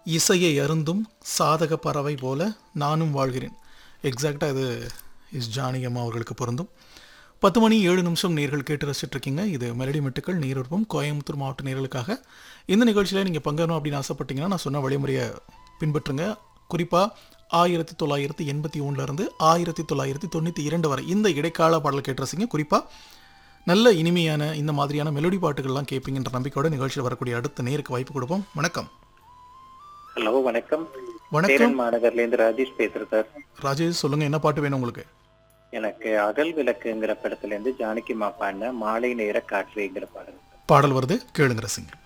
இசையை அருந்தும் சாதக பறவை போல நானும் வாழ்கிறேன் எக்ஸாக்டாக இது இஸ் ஜானகி அம்மா அவர்களுக்கு பொருந்தும் பத்து மணி ஏழு நிமிஷம் நேர்கள் கேட்டு ரசிச்சுட்டு இருக்கீங்க இது மெலடி மெட்டுக்கள் நீருற்பம் கோயம்புத்தூர் மாவட்ட நேர்களுக்காக இந்த நிகழ்ச்சியில் நீங்கள் பங்கேறணும் அப்படின்னு ஆசைப்பட்டீங்கன்னா நான் சொன்ன வழிமுறையை பின்பற்றுங்க குறிப்பாக ஆயிரத்தி தொள்ளாயிரத்தி எண்பத்தி ஒன்றுலேருந்து ஆயிரத்தி தொள்ளாயிரத்தி தொண்ணூற்றி இரண்டு வரை இந்த இடைக்கால பாடல் கேட்டு ரசிங்க குறிப்பாக நல்ல இனிமையான இந்த மாதிரியான மெலோடி பாட்டுகள்லாம் கேட்பீங்கன்ற நம்பிக்கையோட நிகழ்ச்சியில் வரக்கூடிய அடுத்த நேருக்கு வாய்ப்பு கொடுப்போம் வணக்கம் ஹலோ வணக்கம் வணக்கம் சேரன் மாநகர்ல இருந்து ராஜேஷ் பேசுறேன் சார் ராஜேஷ் சொல்லுங்க என்ன பாட்டு வேணும் உங்களுக்கு எனக்கு அகல் விளக்குங்கிற படத்துல இருந்து ஜானகி மா பாடின மாலை நேர காற்றுங்கிற பாடல் பாடல் வருது கேளுங்க ரசிங்க